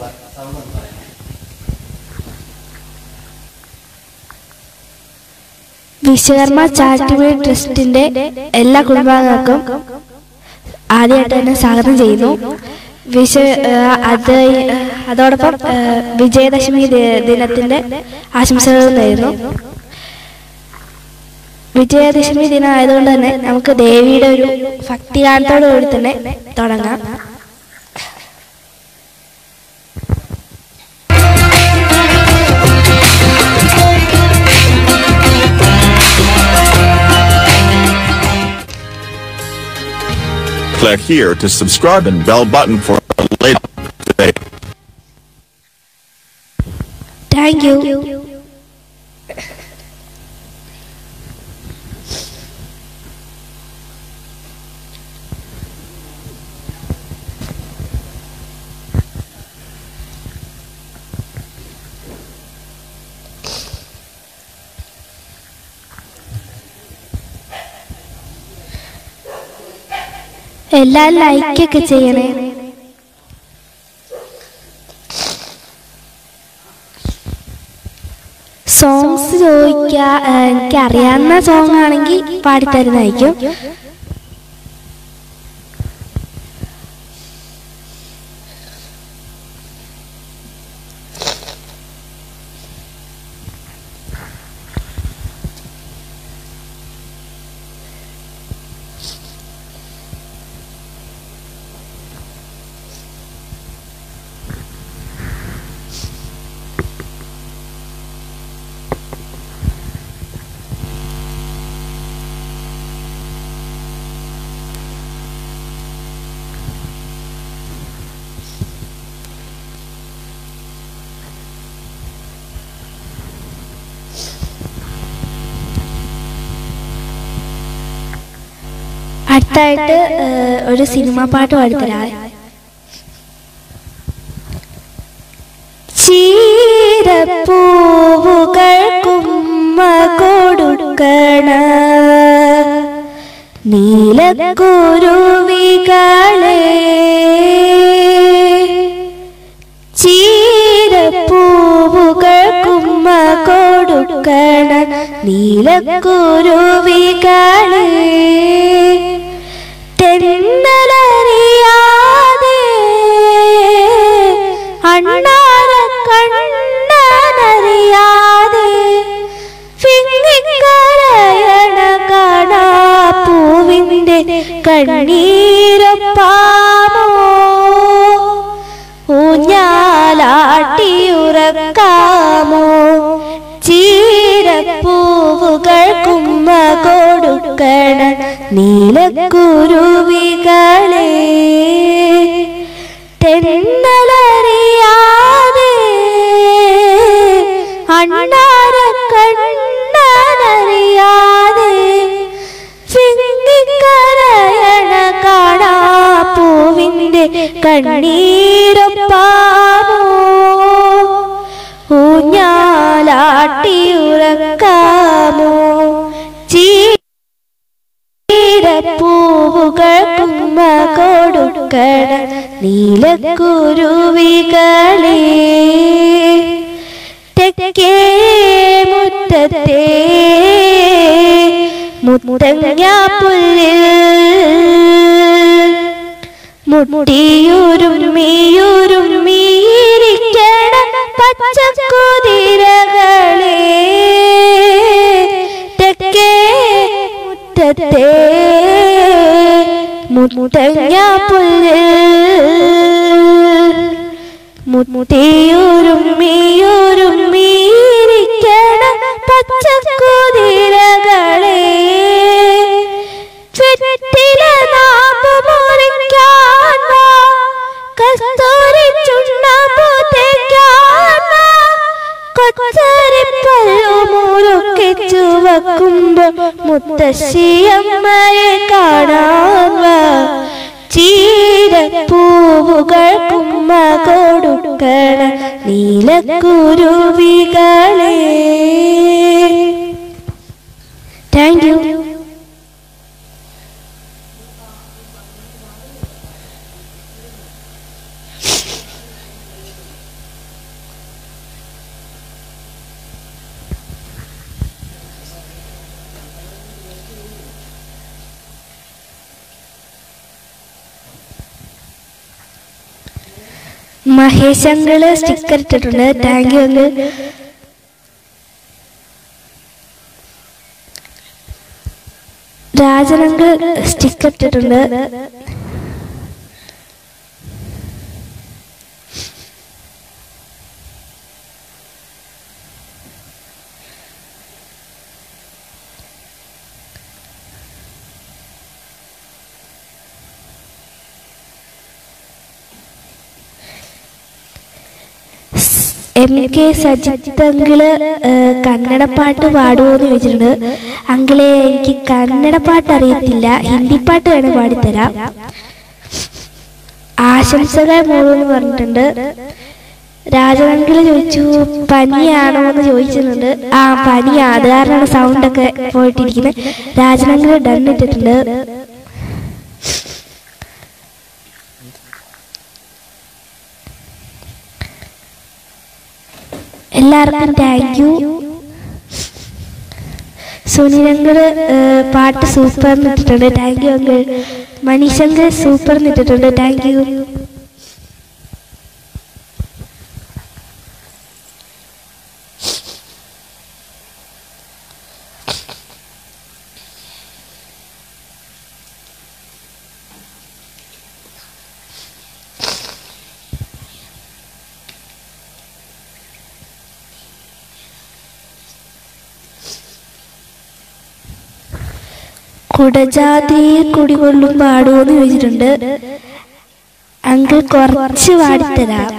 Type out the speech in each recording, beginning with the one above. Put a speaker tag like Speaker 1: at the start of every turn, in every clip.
Speaker 1: Vishwakarma charitable ട്രസ്റ്റിന്റെ എല്ലാ കുടുംബാംഗങ്ങൾക്കും ആദ്യമായിട്ട് തന്നെ സ്വാഗതം ചെയ്യുന്നു വിശ ഏഹ് അത് ഏഹ് അതോടൊപ്പം ഏഹ് വിജയദശമി ദി- ദിനത്തിന്റെ ആശംസകൾ നേരുന്നു വിജയദശമി ദിനം ആയതുകൊണ്ട് തന്നെ നമുക്ക് ദേവിയുടെ ഒരു ഭക്തിഗാനത്തോടു കൂടി തന്നെ തുടങ്ങാം
Speaker 2: Click here to subscribe and bell button for latest update.
Speaker 1: Thank you എല്ലാം ലൈക്കൊക്കെ ചെയ്യണേ സോങ്സ് ചോദിക്കാ ഏഹ് എനിക്ക് അറിയാവുന്ന സോങ് ആണെങ്കിൽ പാടിത്തരുന്നതായിരിക്കും അടുത്തായിട്ട് ഏഹ്, ഒരു സിനിമ പാട്ട് പാടിത്തരാം ചീരപ്പൂവുകൾ കുമ്മ കൊടുക്കണ നീലക്കുരുവികളെ ചീരപ്പൂവുകൾ കുമ്മ കൊടുക്കണ നീലക്കുരുവികളെ തെന്നലറിയാതെ അണ്ണാര കണ്ണനറിയാതെ പിങ്ങിക്കരയണ കാണാ പൂവിൻ്റെ കണ്ണീരൊപ്പാമോ ഊഞ്ഞാലാട്ടിയുറക്കാമോ ചീരപ്പൂവുകൾ കുമ്മ കൊടുക്കണ നീലക്കുരുവികളെ തെന്നലറിയാതെ അണ്ണാര കണ്ണനറിയാതെ ചിങ്ങിക്കരയണ കാണാ പൂവിൻ്റെ കണ്ണീരൊപ്പാമോ ഊഞ്ഞാലാട്ടിയുറക്കാമോ ചീരപ്പൂവുകൾ കുമ്മ കൊടുക്കണ നീലക്കുരുവികളെ തെക്കേ മുറ്റത്തെ മുത്തങ്ങാപ്പുല്ലിൽ മുട്ടിയുരുമ്മിയുരുമ്മിയിരിക്കണ പച്ചക്കുതിരകളെ തെക്കേ മുറ്റത്തെ മുത്തങ്ങാപ്പുല്ലിൽ മുത്തിയുരുമ്മിയുരുമ്മിയിരിക്കണ പച്ചക്കുതിരകളെ ചുറ്റില നാമ്പ് മുറിക്കാൻ വാ, കസ്തൂരി ചുണ്ണാമ്പ് തേക്കാൻ വാ, കൊച്ചരിപ്പല്ലു മുറുക്കി ചുവക്കുമ്പോ മുത്തശ്ശിയമ്മയെ കാണാൻ വാ ചീരപ്പൂവുകൾ കുമ്മ കൊടുക്കണ നീലക്കുരുവികളെ thank you Mahesh uncle sticker ഇട്ടിട്ടുണ്ട് thank you uncle Rajan uncle sticker ഇട്ടിട്ടുണ്ട് എം കെ സജിത്ത് അങ്കിള് ഏഹ്, കന്നഡ പാട്ട് പാടുമോ എന്ന് ചോദിച്ചിട്ടുണ്ട് അങ്കിളെ എനിക്ക് കന്നഡ പാട്ട് അറിയത്തില്ല ഹിന്ദി പാട്ട് വേണേൽ പാടിത്തരാം ആശംസകൾ മോളെന്ന് പറഞ്ഞിട്ടുണ്ട് രാജനങ്കിള് ചോദിച്ചു പനിയാണോ എന്ന് ചോദിച്ചിട്ടുണ്ട് ആ പനിയാ അത് കാരണമാണ് സൗണ്ട് ഒക്കെ പോയിട്ടിരിക്കുന്നത് രാജനങ്കിള് ഡൺ ഇട്ടിട്ടുണ്ട് എല്ലാവർക്കും താങ്ക് യു സുനിലങ്കിള് പാട്ട് സൂപ്പർ ഇട്ടിട്ടുണ്ട് thank you uncle Maneesh uncle super ഇട്ടിട്ടുണ്ട് താങ്ക് യു കുടജാതിയിൽ കുടികൊള്ളും പാടുമോ എന്ന് ചോദിച്ചിട്ടുണ്ട് അങ്കിൾ കുറച്ച് പാടിത്തരാം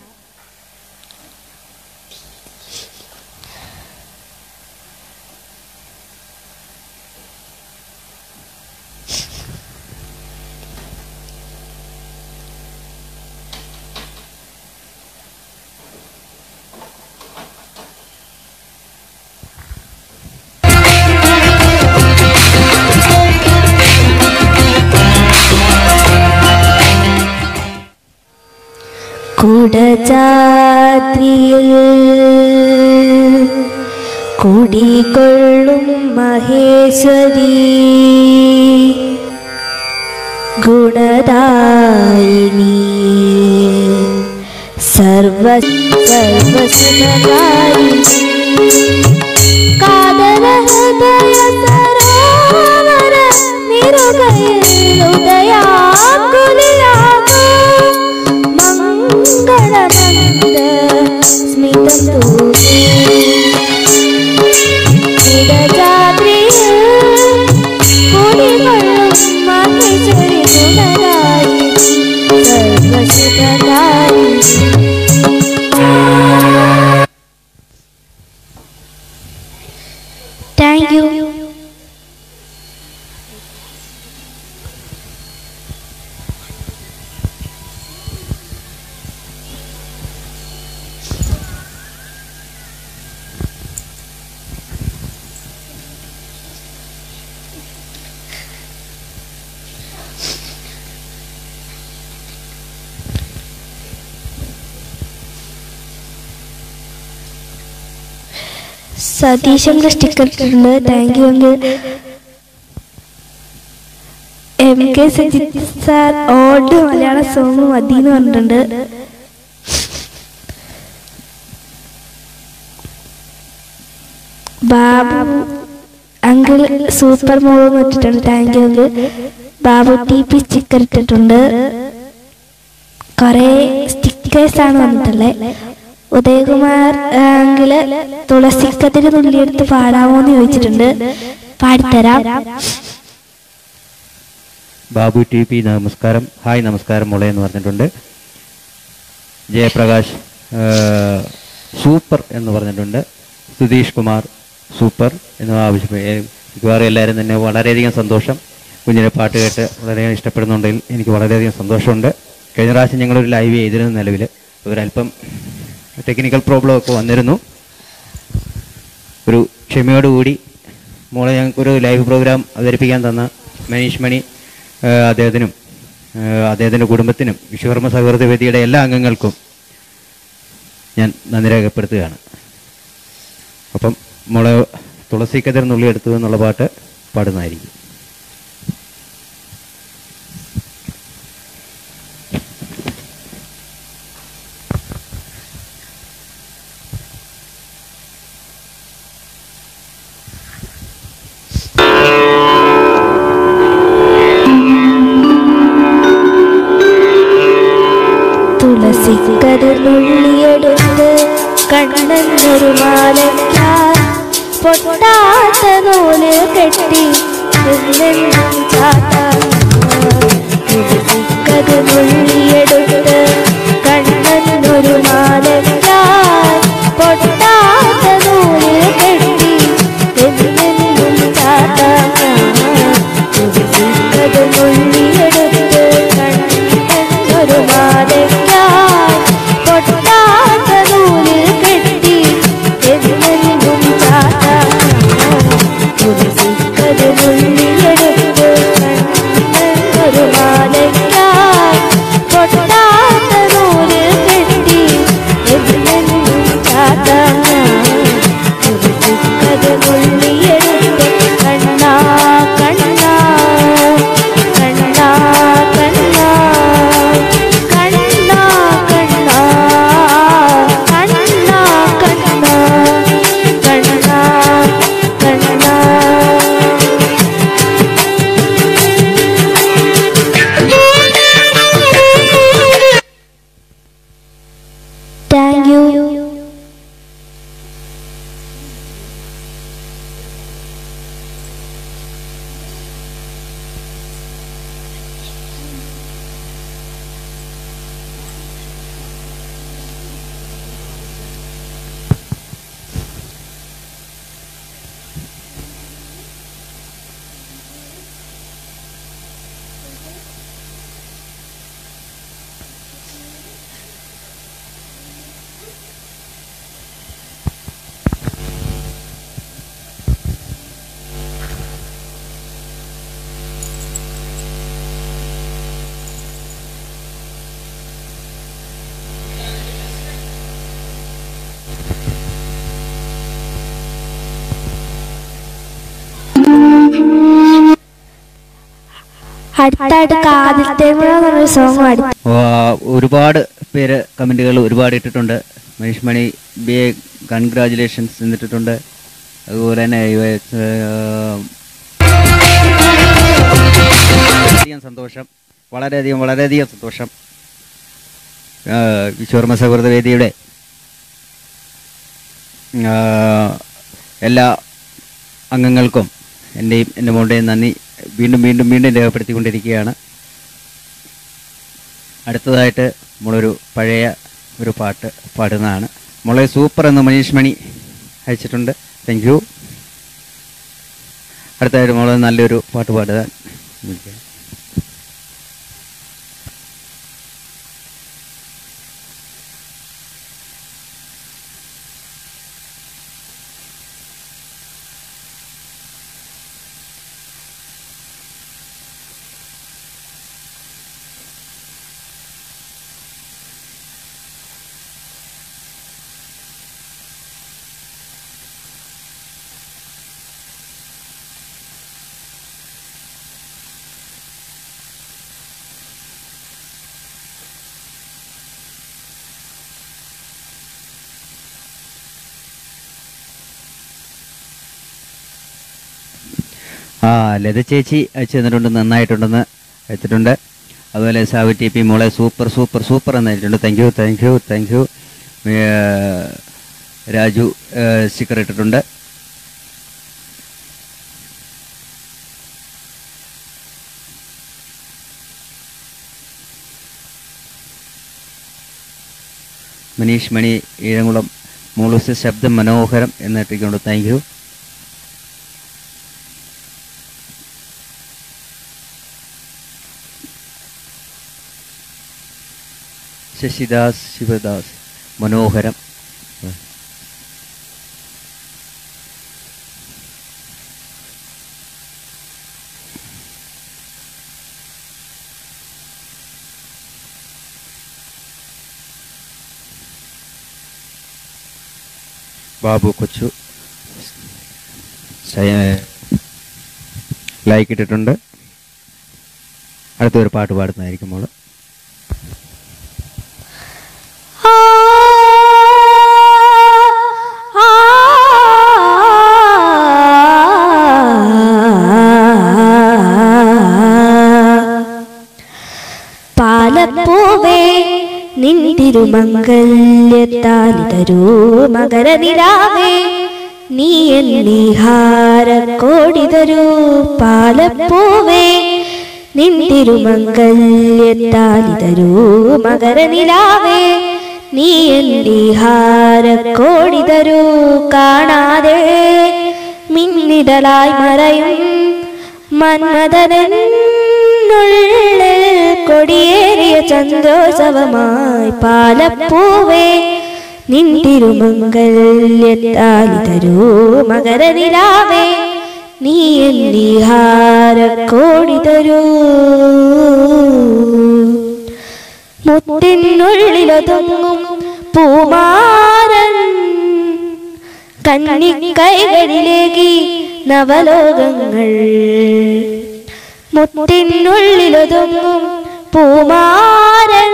Speaker 1: കുടജാദ്രിയിൽ കുടികൊള്ളും മഹേശ്വരി ഗുണദായിനി സർവ സർവസുഖദായിനി കാതര ഹൃദയ സരോവര നിരുകയിൽ ഉദയാകുലിയാകൂ മംഗളമന്ദ സ്മിതം തൂകി ഇടജാദ്രിയിൽ കുടികൊള്ളും മഹേശ്വരി ഗുണദായി സർവസുഖദായി താങ്ക് യു സതീശന്റെ സ്റ്റിക്കർ ഇട്ടിട്ടുണ്ട് thank you uncle M K Sajith sir old Malayala song മതി എന്ന് പറഞ്ഞിട്ടുണ്ട് ബാബു അങ്കിൾ സൂപ്പർ മോളെന്ന് ഇട്ടിട്ടുണ്ട് thank you uncle Babu T P sticker ഇട്ടിട്ടുണ്ട് കുറെ സ്റ്റിക്കേഴ്സ് ആണ് വന്നിട്ടുള്ളത് ഉദയകുമാർ അങ്കിള് തുളസിക്കത്തിന് തുള്ളിയെടുത്ത് പാടാമോ എന്ന് ചോദിച്ചിട്ടുണ്ട് പാടിത്തരാം
Speaker 3: ബാബു ടി പി നമസ്കാരം ഹായ് നമസ്കാരം മോളെ എന്ന് പറഞ്ഞിട്ടുണ്ട് ജയപ്രകാശ് ആ, സൂപ്പർ എന്ന് പറഞ്ഞിട്ടുണ്ട് സുധീഷ് കുമാർ സൂപ്പർ എന്ന് ആവശ്യപ്പെട്ടു മിക്കവാറും എല്ലാവരും തന്നെ വളരെയധികം സന്തോഷം കുഞ്ഞിനെ പാട്ട് കേട്ട് വളരെയധികം ഇഷ്ടപ്പെടുന്നുണ്ടെങ്കിൽ എനിക്ക് വളരെയധികം സന്തോഷമുണ്ട് കഴിഞ്ഞ പ്രാവശ്യം ഞങ്ങളൊരു ലൈവ് ചെയ്തിരുന്നു നിലവിൽ ഒരല്പം ടെക്നിക്കൽ പ്രോബ്ലം ഒക്കെ വന്നിരുന്നു ഒരു ക്ഷമയോടുകൂടി മോളെ ഞങ്ങൾക്കൊരു ലൈവ് പ്രോഗ്രാം അവതരിപ്പിക്കാൻ തന്ന മനീഷ് മണി ആ, അദ്ദേഹത്തിനും ആ, അദ്ദേഹത്തിൻ്റെ കുടുംബത്തിനും വിശ്വകർമ്മ സൗഹൃദ വേദിയുടെ എല്ലാ അംഗങ്ങൾക്കും ഞാൻ നന്ദി രേഖപ്പെടുത്തുകയാണ് അപ്പം മോളെ തുളസി കതിർ നുള്ളി എടുത്തു എന്നുള്ള പാട്ട് പാടുന്നതായിരിക്കും
Speaker 1: സിക്കത് നുള്ളിയെടുത്ത് കണ്ണന്നൊരു മാലയ്ക്കാർ പൊട്ടാത്ത നൂല് കെട്ടി എന്നെന്നും ചാത്താൻ സിക്കത് നുള്ളിയെടുത്ത് കണ്ണന്നൊരു മാലയ്ക്കാർ പൊട്ടാത്ത നൂല് കെട്ടി എന്നെന്നും ചാത്താൻ സിക്കത് നുള്ളിയെടുത്ത് കണ്ണന്നൊരു മാലയ്ക്കാർ പൊട്ടാത്ത നൂല് കെട്ടി എന്നെന്നും ചാത്താൻ സിക്കത് നുള്ളിയെടുത്ത് കണ്ണന്നൊരു മാലയ്ക്കാർ പൊട്ടാത്ത നൂല് കെട്ടി എന്നെന്നും ചാത്താൻ സിക്കത് നുള്ളിയെടുത്ത് കണ്ണാ കണ്ണാ കണ്ണാ കണ്ണാ കണ്ണാ കണ്ണാ കണ്ണാ കണ്ണാ കണ്ണാ കണ്ണാ താങ്ക് യു അടുത്തായിട്ട് കാതിലത്തെ എന്നൊരു സോങ് പാടി
Speaker 3: ആ, ഒരുപാട് പേര് കമൻറ്റുകൾ ഒരുപാട് ഇട്ടിട്ടുണ്ട് Manish Mani B A congratulations എന്നിട്ടിട്ടുണ്ട് അതുപോലെ തന്നെ ഇവ, ഏ, വളരെയധികം സന്തോഷം വളരെയധികം വളരെയധികം സന്തോഷം ആ, വിശ്വകർമ്മ സൗഹൃദ വേദിയുടെ ആ, എല്ലാ അംഗങ്ങൾക്കും എൻ്റെയും എൻ്റെ മോളുടെയും നന്ദി വീണ്ടും വീണ്ടും വീണ്ടും രേഖപ്പെടുത്തിക്കൊണ്ടിരിക്കുകയാണ് അടുത്തതായിട്ട് നമ്മളൊരു പഴയ ഒരു പാട്ട് പാടുന്നതാണ് മോളെ സൂപ്പർ എന്ന് മനീഷ് മണി അയച്ചിട്ടുണ്ട് താങ്ക് യു അടുത്തതായിട്ട് മോളെ നല്ലൊരു പാട്ട് പാടുക ആ ലത ചേച്ചി അയച്ചു തന്നിട്ടുണ്ട് നന്നായിട്ടുണ്ടെന്ന് അയച്ചിട്ടുണ്ട് അതുപോലെ സാവി ടി പി മോളെ സൂപ്പർ സൂപ്പർ സൂപ്പർ എന്ന് അയച്ചിട്ടുണ്ട് thank you thank you thank you Raju sticker ഇട്ടിട്ടുണ്ട് മനീഷ് മണി ഈഴംകുളം മൂളുസ് ശബ്ദം മനോഹരം എന്ന് ഇട്ടിട്ടുണ്ട് താങ്ക് യു ശശിദാസ് ശിവദാസ് മനോഹരം ബാബു കൊച്ചു ലൈക്ക് ഇട്ടിട്ടുണ്ട് അടുത്തൊരു പാട്ട് പാടുന്നതായിരിക്കും മോള്
Speaker 1: ആ ആ പാലപ്പൂവേ നിന്റെ തിരുമംഗല്യത്താലി തരൂ മകരനിലാവേ നീ എന്നീഹാരക്കോടി തരൂ പാലപ്പൂവേ നിൻ തിരുമംഗല്യത്താലി തരൂ മകരനിലാവേ നീ എന്നീഹാരക്കോടി തരൂ കാണാതെ മിന്നിടലായി മറയും മന്മഥനുള്ളിൽ കൊടിയേറിയ ചന്ദ്രോത്സവമായി പാലപ്പൂവേ നിൻ തിരുമംഗല്യത്താലി തരൂ മകരനിലാവേ നീ എന്നീഹാരക്കോടി തരൂ മുത്തിനുള്ളിലൊതുങ്ങും പൂമാരൻ കന്നിക്കൈകളിലേകി നവലോകങ്ങൾ മുത്തിനുള്ളിലൊതുങ്ങും പൂമാരൻ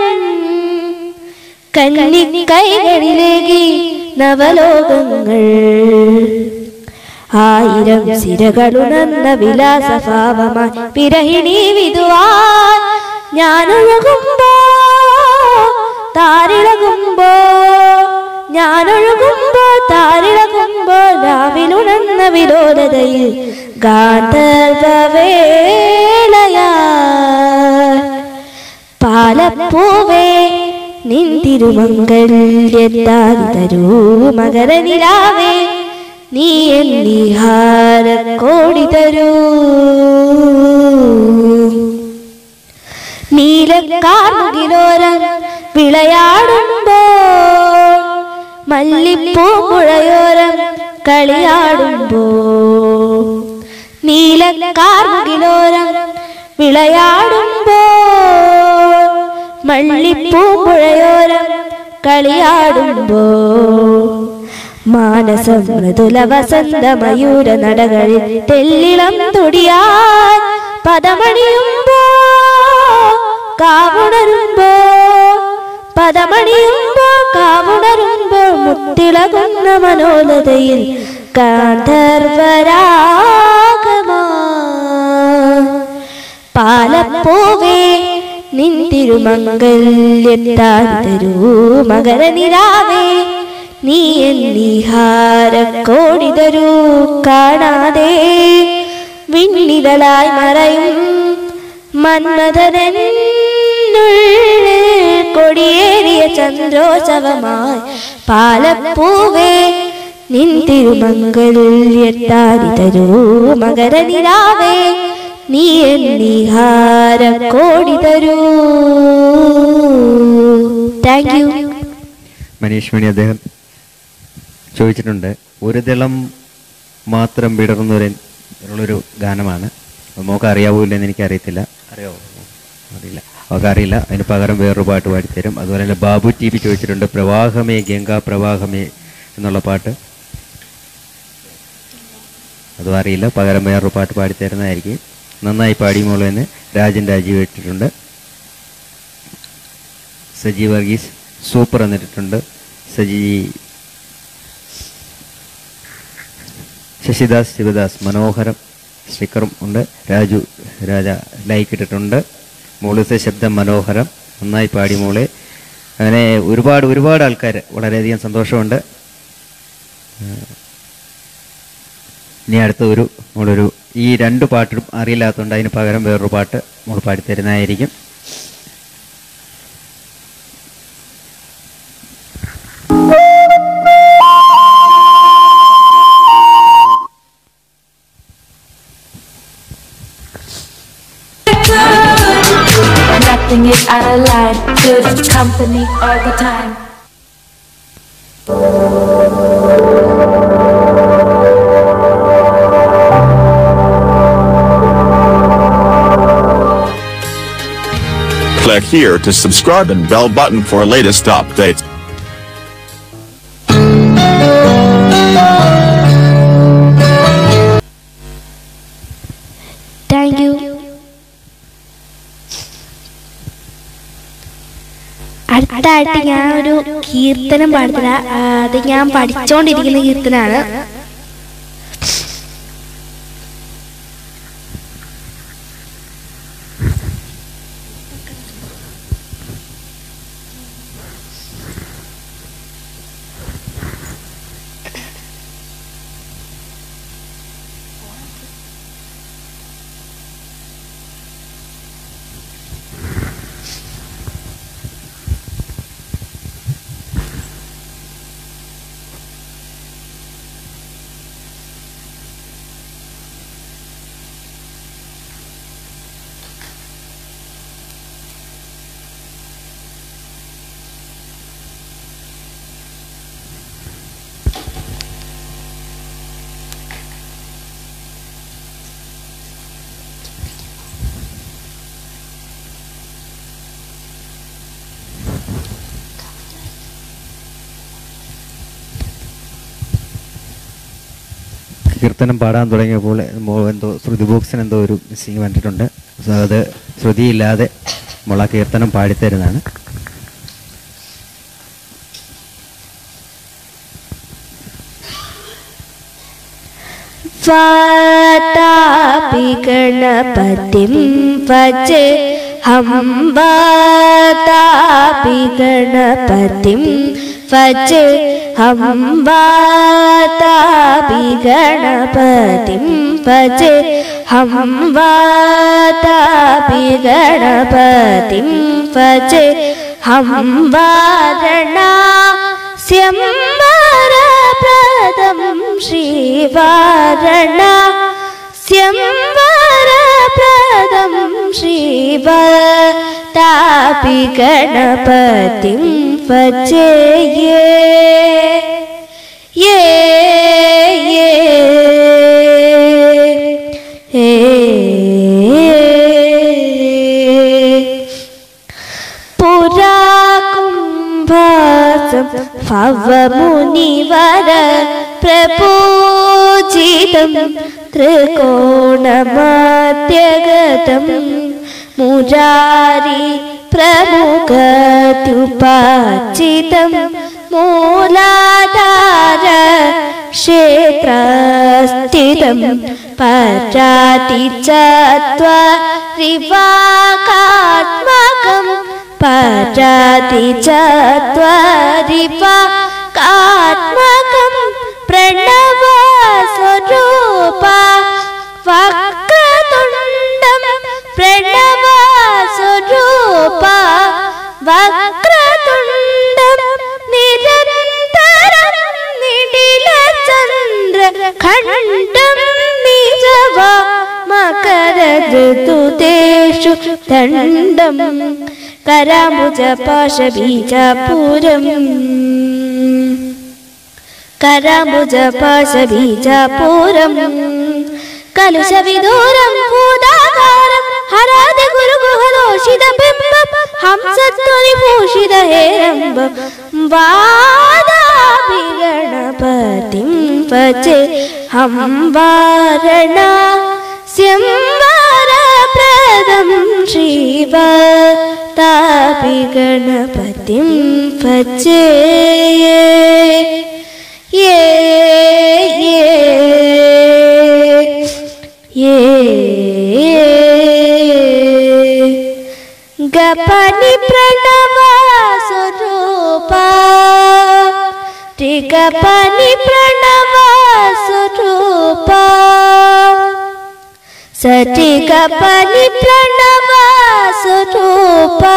Speaker 1: കന്നിക്കൈകളിലേകി നവലോകങ്ങൾ ആയിരം സിരകളുണർന്ന വിലാസഭാവമായി വിരഹിണി വിധുവാൻ ഞാനൊഴുകുമ്പോ താരിളകുമ്പോ ഞാനൊഴുകുമ്പോ താരിളകുമ്പോ രാവിലുണർന്ന വിരോധതയിൽ ഗാന്ധർവവേളയാ പാലപ്പൂവേ നിൻ തിരുമംഗല്യത്താൽ തരൂ മകരനിലാവേ നീ എന്നീഹാരക്കോടി തരൂ നീലക്കാർമുകിലോരം വിളയാടുമ്പോൾ മല്ലിപ്പൂമ്പുഴയോരം കളിയാടുമ്പോൾ നീലക്കാർമുകിലോരം വിളയാടുമ്പോൾ മല്ലിപ്പൂമ്പുഴയോരം കളിയാടുമ്പോൾ മാനസം മൃദുല വസന്ത മയൂര നടകളിൽ തെല്ലിളം തുടിയാൻ പദമണിയുമ്പോ കാവുണരുമ്പോ പദമണിയുമ്പോ കാവുണരുമ്പോ മുത്തിളകുന്ന മനോലതയിൽ ഗാന്ധർവരാഗമാ പാലപ്പൂവേ നിൻ തിരുമംഗല്യത്താൽ തരൂ മകരനിലാവേ നീ എന്നീഹാരക്കോടി തരൂ കാണാതെ വിണ്ണികളായി മറയും മന്മഥനുള്ളിൽ കൊടിയേറിയ ചന്ദ്രോത്സവമായി പാലപ്പൂവേ നിൻ തിരുമംഗല്യത്താരി തരൂ മകരനിലാവേ നീ എന്നീഹാരക്കോടി തരൂ താങ്ക് യു
Speaker 3: മനീഷ് മണി അദ്ദേഹം ചോദിച്ചിട്ടുണ്ട് ഒരു ദളം മാത്രം വിടർന്നൊരു ഉള്ളൊരു ഗാനമാണ് അത് മോക്ക് അറിയാവോ ഇല്ലെന്ന് എനിക്ക് അറിയത്തില്ല അറിയാവോ അറിയില്ല അവർക്ക് അറിയില്ല അതിന് പകരം വേറൊരു പാട്ട് പാടിത്തരും അതുപോലെ തന്നെ ബാബു ടി വി ചോദിച്ചിട്ടുണ്ട് പ്രവാഹമേ ഗംഗാ പ്രവാഹമേ എന്നുള്ള പാട്ട് അതും അറിയില്ല പകരം വേറൊരു പാട്ട് പാടിത്തരുന്നതായിരിക്കും നന്നായി പാടിയുമുള്ളൂ എന്ന് രാജൻ രാജീവ് ഇട്ടിട്ടുണ്ട് സജി വർഗീസ് സൂപ്പർ എന്നിട്ടുണ്ട് സജി ശശിദാസ് ശിവദാസ് മനോഹരം സ്റ്റിക്കറും ഉണ്ട് രാജു രാജ ലൈക്ക് ഇട്ടിട്ടുണ്ട് മോളിസെ ശബ്ദം മനോഹരം നന്നായി പാടി മോളെ അങ്ങനെ ഒരുപാട് ഒരുപാട് ആൾക്കാർ വളരെയധികം സന്തോഷമുണ്ട് ഏഹ് ഇനി അടുത്ത ഒരു മോളൊരു ഈ രണ്ട് പാട്ടും അറിയില്ലാത്തതുകൊണ്ട് അതിന് പകരം വേറൊരു പാട്ട് മോൾ പാടിത്തരുന്നതായിരിക്കും
Speaker 4: Nothing is out of line. Good company all the time.
Speaker 2: Click here to subscribe and bell button for latest updates.
Speaker 1: Thank you അടുത്തായിട്ട് ഞാൻ ഒരു കീർത്തനം പാടുത്തരാ ആ, അത് ഞാൻ പഠിച്ചോണ്ടിരിക്കുന്ന കീർത്തനാണ്
Speaker 3: കീർത്തനം പാടാൻ തുടങ്ങിയപ്പോൾ മോ- എന്തോ ശ്രുതി ബോക്സിന് എന്തോ ഒരു മിസ്സിങ് വന്നിട്ടുണ്ട് സോ അത് ശ്രുതിയില്ലാതെ മോൾ ആ കീർത്തനം പാടിത്തരുന്നതാണ്
Speaker 1: वातापि गणपतिं भज हं वातापि गणपतिं भज हं वातापि गणपतिं भज हं वातापि गणपतिं भज हं वारणा स्यम्बरप्रदं श्रीवारणा स्यम्बरप्रदं श्रीवतापि गणपतिं भजे ये ये ये हे पुरा कुम्भसं भवमुनिवर प्रपूजितं त्रिकोणमत्यगतं मुरारि प्रमुखत्युपाचितं मूलाधार क्षेत्रस्थितं पचाति चत्वरिवाकात्मकं पचाति चत्वरिवाकात्मकं प्रणवस्वरूपा वक्रतुण्डं प्रणवस्वरूपा वक्रतुण्डं निरन्तरं निडिलचन्द्र खण्डं निजवा मकरऋतुतेषु दण्डं कराम्बुजपाशबीजापुरम् कराम्बुजपाशबीजापुरम् कलुषविदूरं भूताकारं हरादि गुरुगुहदोषितबिम्बं हंसत्वरिभूषितहेरम्ब वादाभिगणपतिं भजे हं वारणा स्यम्बरप्रदं श्रीवतापि गणपतिं भजे ये ये ये गपनि प्रणवा स्वरूपा ऋगपनि प्रणवा स्वरूपा सटिगपनि प्रणवा स्वरूपा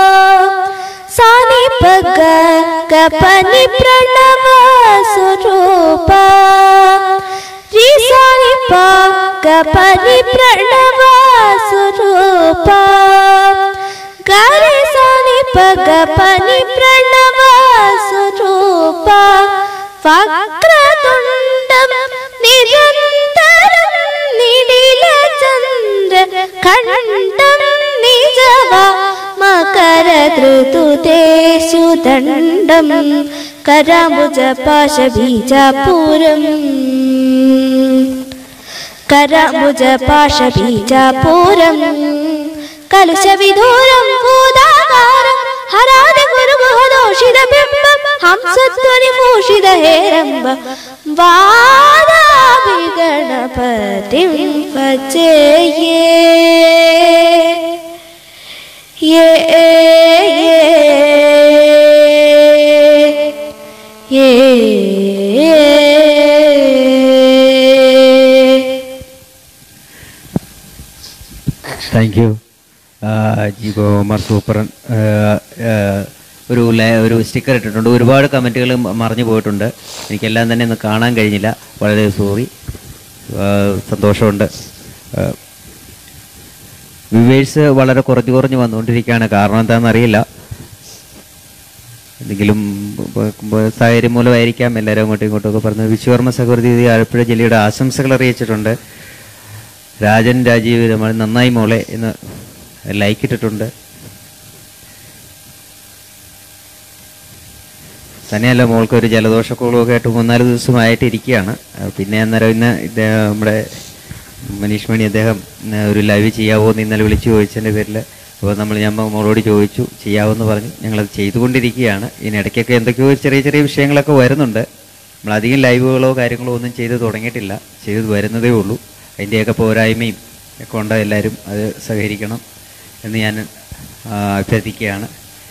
Speaker 1: सानि पग गपनि प्रणवा स्वरूपा रि सानि प गपनि प्रणवा स्वरूपा गरे सानि प गपनि प्रणवा स्वरूपा वक्रतुण्डं निरन्तरं निडिलचन्द्र खण्डं निजवा मकरधृतुतेषु दण्डं कराम्बुजपाशबीजापुरम् कराम्बुजपाशबीजापुरम् कलुषविधूरं भूदाकारं हरादि गुरुगुहदोषितबिम्बं हंसत्वरिभूषितहेरम्ब वादाभिगणपतिं भजे ये ये ये ये
Speaker 3: താങ്ക് യു ജീവകുമാർ സൂപ്പറൻ ആ, ആ, ഒരു ലൈ- ഒരു സ്റ്റിക്കർ ഇട്ടിട്ടുണ്ട് ഒരുപാട് കമൻറ്റുകൾ മറിഞ്ഞു പോയിട്ടുണ്ട് എനിക്കെല്ലാം തന്നെ ഒന്ന് കാണാൻ കഴിഞ്ഞില്ല വളരെ സോറി സന്തോഷമുണ്ട് വ്യൂവേഴ്സ് വളരെ കുറഞ്ഞു കുറഞ്ഞു വന്നുകൊണ്ടിരിക്കുകയാണ് കാരണം എന്താണെന്നറിയില്ല എന്തെങ്കിലും ബ- ബ- സാഹചര്യം മൂലമായിരിക്കാം എല്ലാവരും അങ്ങോട്ടും ഇങ്ങോട്ടും ഒക്കെ പറഞ്ഞത് വിശ്വകർമ്മ സഹൃദി ആലപ്പുഴ ജില്ലയുടെ ആശംസകൾ അറിയിച്ചിട്ടുണ്ട് രാജൻ രാജീവ് നമ്മൾ നന്നായി മോളെ എന്ന് ലൈക്ക് ഇട്ടിട്ടുണ്ട് തന്നെയല്ല മോൾക്ക് ഒരു ജലദോഷക്കുളമൊക്കെ ആയിട്ട് മൂന്നാല് ദിവസമായിട്ട് ഇരിക്കുകയാണ് ആ, പിന്നെ അന്നേരം ഇന്ന് ഇദ്ദേഹം നമ്മുടെ മനീഷ് മണി അദ്ദേഹം ആ, ഒരു ലൈവ് ചെയ്യാവോ എന്ന് ഇന്നലെ വിളിച്ചു ചോദിച്ചതിൻ്റെ പേരിൽ അപ്പോൾ നമ്മൾ ഞാൻ മോളോട് ചോദിച്ചു ചെയ്യാവോന്ന് പറഞ്ഞു ഞങ്ങളത് ചെയ്തുകൊണ്ടിരിക്കുകയാണ് ഇതിനിടയ്ക്കൊക്കെ എന്തൊക്കെയോ ചെറിയ ചെറിയ വിഷയങ്ങളൊക്കെ വരുന്നുണ്ട് നമ്മളധികം ലൈവുകളോ കാര്യങ്ങളോ ഒന്നും ചെയ്ത് തുടങ്ങിയിട്ടില്ല ചെയ്ത് വരുന്നതേ ഉള്ളൂ അതിൻ്റെയൊക്കെ പോരായ്മയും ഒക്കെ ഉണ്ട് എല്ലാവരും അത് സഹകരിക്കണം എന്ന് ഞാൻ ആ, അഭ്യർത്ഥിക്കുകയാണ്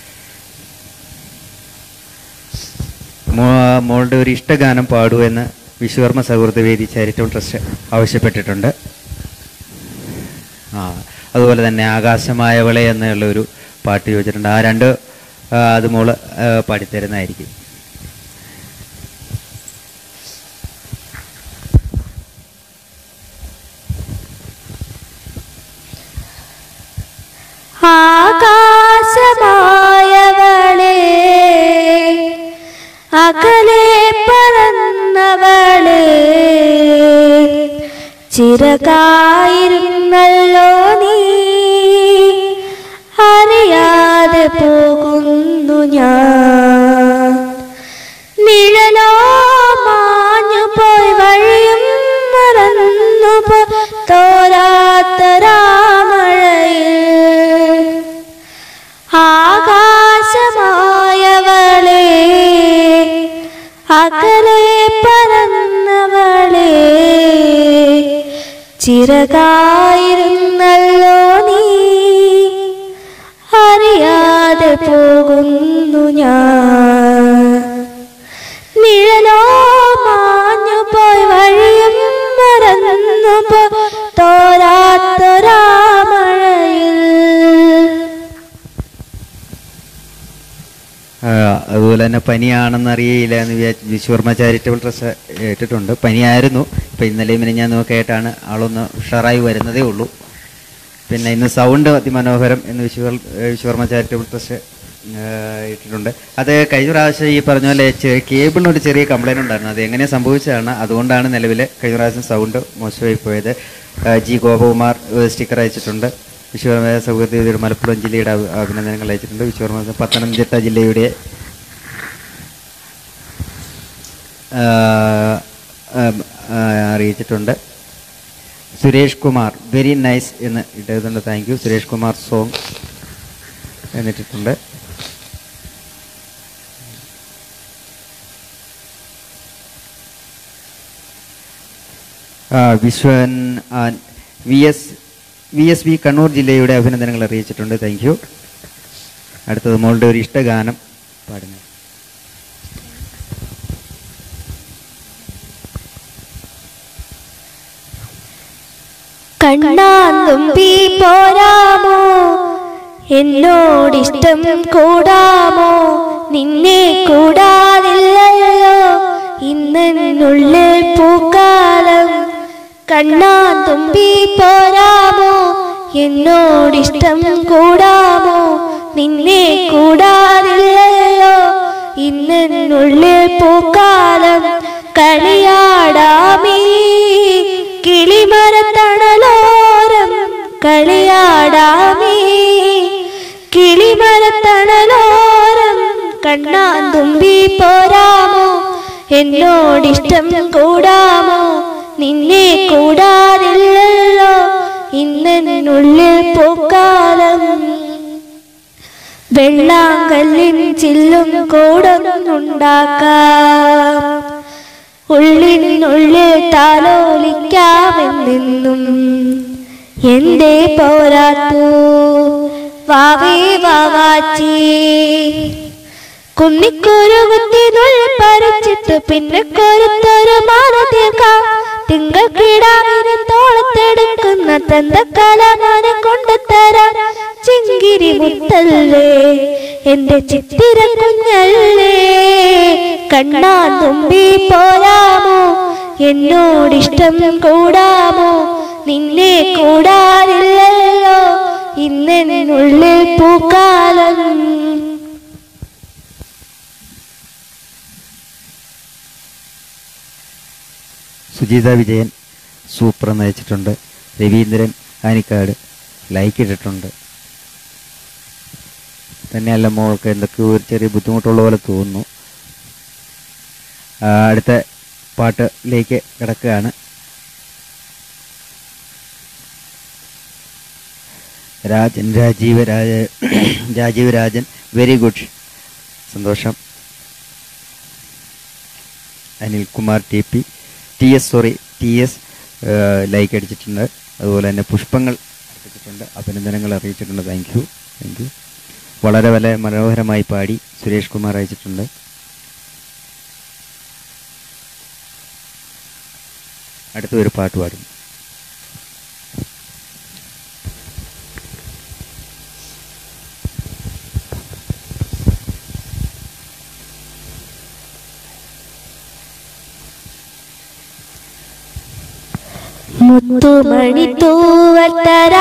Speaker 3: മോ- മോളുടെ ഒരു ഇഷ്ടഗാനം പാടൂ എന്ന് വിശ്വകർമ്മ സൗഹൃദവേദി ചാരിറ്റബിൾ ട്രസ്റ്റ് ആവശ്യപ്പെട്ടിട്ടുണ്ട് ആ അതുപോലെ തന്നെ ആകാശമായവളെ എന്നുള്ള ഒരു പാട്ട് ചോദിച്ചിട്ടുണ്ട് ആ രണ്ട് ആ, അത് മോള് ആ, പാടിത്തരുന്നതായിരിക്കും
Speaker 1: ആകാശമായവളെ അകലെ പറന്നവളെ ചിറകായിരുന്നല്ലോ നീ അറിയാതെ പോകുന്നു ഞാൻ നിഴലോ മാഞ്ഞു പോയി വഴിയും മറന്നു പോ തോരാത്ത രാമഴയിൽ ആകാശമായവളെ അകലെ പറന്നവളെ ചിറകായിരുന്നല്ലോ നീ അറിയാതെ പോകുന്നു ഞാൻ നിഴലോ മാഞ്ഞു പോയി വഴിയും മറന്നു പോ തോരാത്തൊരാമഴയിൽ
Speaker 3: ആ, അതുപോലെ തന്നെ പനിയാണെന്ന് അറിയില്ല എന്ന് വിചാരിച്ച് വിശ്വർമ്മ ചാരിറ്റബിൾ ട്രസ്റ്റ് ഏറ്റിട്ടുണ്ട് പനിയായിരുന്നു ഇപ്പം ഇന്നലെയും പിന്നെ ഞാൻ നോക്കിയിട്ടാണ് ആളൊന്ന് ഉഷാറായി വരുന്നതേ ഉള്ളൂ പിന്നെ ഇന്ന് സൗണ്ട് അതിമനോഹരം എന്ന് വിശ്വർ വിശ്വർമ്മ ചാരിറ്റബിൾ ട്രസ്റ്റ് ആ, ഇട്ടിട്ടുണ്ട് അത് കഴിഞ്ഞ പ്രാവശ്യം ഈ പറഞ്ഞ പോലെ ചെ- കേബിളിന് ഒരു ചെറിയ കംപ്ലൈൻറ്റ് ഉണ്ടായിരുന്നു അത് എങ്ങനെ സംഭവിച്ചതാണ് അതുകൊണ്ടാണ് നിലവിൽ കഴിഞ്ഞ പ്രാവശ്യം സൗണ്ട് മോശമായി പോയത് ആ, ജി ഗോപകുമാർ സ്റ്റിക്കർ അയച്ചിട്ടുണ്ട് വിശ്വകർമ്മ സൗഹൃദയുടെ മലപ്പുറം ജില്ലയുടെ അഭി- അഭിനന്ദനങ്ങൾ അയച്ചിട്ടുണ്ട് വിശ്വകർമ്മ പത്തനംതിട്ട ജില്ലയുടെ ആ, ആ, ആ, അറിയിച്ചിട്ടുണ്ട് സുരേഷ് കുമാർ വെരി നൈസ് എന്ന് ഇട്ടിട്ടുണ്ട് thank you Suresh Kumar song എന്നിട്ടിട്ടുണ്ട് ആ, വിശ്വൻ ആ, V S V S V Kannur ജില്ലയുടെ അഭിനന്ദനങ്ങൾ അറിയിച്ചിട്ടുണ്ട് താങ്ക് യു അടുത്തത് മോളുടെ ഒരു ഇഷ്ടഗാനം പാടുന്നു
Speaker 1: കണ്ണാന്തുമ്പി പോരാമോ എന്നോടിഷ്ടം കൂടാമോ നിന്നെ കൂടാതില്ലല്ലോ ഇന്നുള്ളിൽ പൂക്കാലം കണ്ണാന്തുമ്പി പോരാമോ എന്നോടിഷ്ടം കൂടാമോ നിന്നെ കൂടാതില്ലല്ലോ ഇന്നുള്ളിൽ പൂക്കാലം കളിയാടാമീ കിളിമരത്തണലോരം കളിയാടാമേ കിളിമരത്തണലോരം കണ്ണാൻ തുമ്പി പോരാമോ എന്നോടിഷ്ടം കൂടാമോ നിന്നെ കൂടാതില്ലല്ലോ ഇന്നുള്ളിൽ പൂക്കാലം വെള്ളാങ്കല്ലിൻ ചില്ലും കൂടൊന്നുണ്ടാക്കാം ഉള്ളിനുള്ളിൽ താലോലിക്കാമെന്നെന്നും എന്റെ പോരാത്തു വാവേ വാവാച്ചി കുന്നിക്കുരുകുത്തി നുൾ പറിച്ചിട്ട് പിന്നെ കൊരുത്തൊരു മാല തീർക്കാം തിങ്കൾ കിടാവിനെ തോളത്തെടുക്കുന്ന തന്തക്കലമാനെ കൊണ്ടുതരാം ചിങ്കിരി മുത്തല്ലേ എന്റെ ചിത്തിര കുഞ്ഞല്ലേ കണ്ണാ തുമ്പി പോരാമോ എന്നോടിഷ്ടം കൂടാമോ നിന്നെ കൂടാതില്ലല്ലോ ഇന്നുള്ളിൽ പൂക്കാലം
Speaker 3: സുജീത വിജയൻ സൂപ്പർ എന്ന് അയച്ചിട്ടുണ്ട് രവീന്ദ്രൻ ആനിക്കാട് ലൈക്ക് ഇട്ടിട്ടുണ്ട് തന്നെയല്ല മോൾക്ക് എന്തൊക്കെയോ ഒരു ചെറിയ ബുദ്ധിമുട്ടുള്ള പോലെ തോന്നുന്നു ആ, അടുത്ത പാട്ടിലേക്ക് കിടക്കുകയാണ് രാജൻ രാജീവ് രാജ രാജീവ് രാജൻ വെരി ഗുഡ് സന്തോഷം Anilkumar T P T S sorry T S like അടിച്ചിട്ടുണ്ട് അതുപോലെ തന്നെ പുഷ്പങ്ങൾ അർപ്പിച്ചിട്ടുണ്ട് അഭിനന്ദനങ്ങൾ അറിയിച്ചിട്ടുണ്ട് താങ്ക് യു താങ്ക് യു വളരെ വളരെ മനോഹരമായി പാടി സുരേഷ് കുമാർ അയച്ചിട്ടുണ്ട് അടുത്ത ഒരു പാട്ട് പാടും
Speaker 1: മുത്തുമണി തൂവത്തര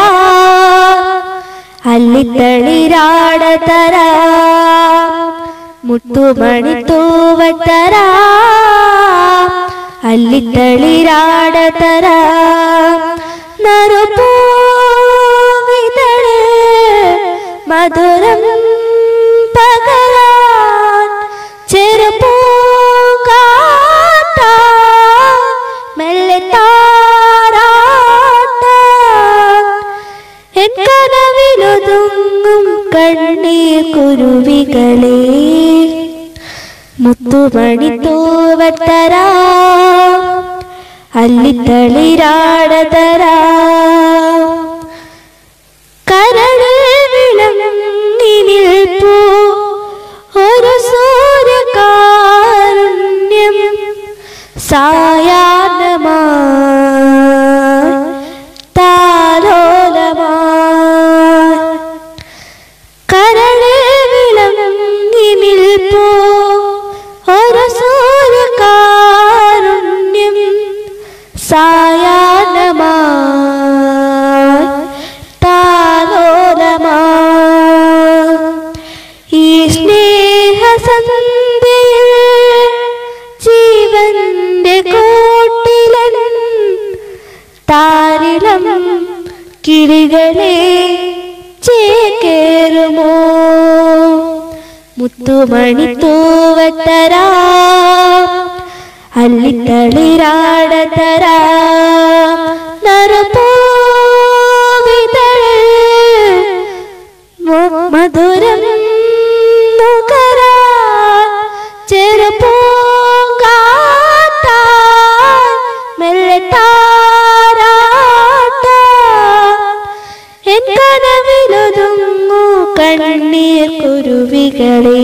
Speaker 1: അല്ലിത്തളിരാടതര മുത്തുമണി തൂവത്തര അല്ലിത്തളിരാടതര നറുപൂവിതള് മധുരം പകലാൻ ചെറുപൂങ്കാറ്റ മെല്ലെ താരാട്ട എൻ കനവിലൊതുങ്ങും കണ്ണീർ കുരുവികളെ മുത്തുമണി തൂവത്തര അല്ലിത്തളിരാടതര കരളിൽ വിളങ്ങി നിൽപ്പൂ ഒരു സൂര്യകാരുണ്യം സായാഹ്നമായി താലോലമായി കരളിൽ വിളങ്ങി നിൽപ്പൂ ഒരു സൂര്യകാരുണ്യം സായാഹ്നമായി താലോലമായി ഈ സ്നേഹസന്ധ്യയിൽ ജീവന്റെ കോട്ടിലൻ താരിളം കിളികളെ ചേക്കേറുമോ മുത്തുമണി തൂവത്തര അല്ലിത്തളിരാടത്തര നറുപൂവിതൾ മു- മധുരം നുകരാ ചെറുപൂങ്കാറ്റ മെല്ലെ താരാട്ട എൻ കനവിലൊതുങ്ങൂ കണ്ണീർ കുരുവികളെ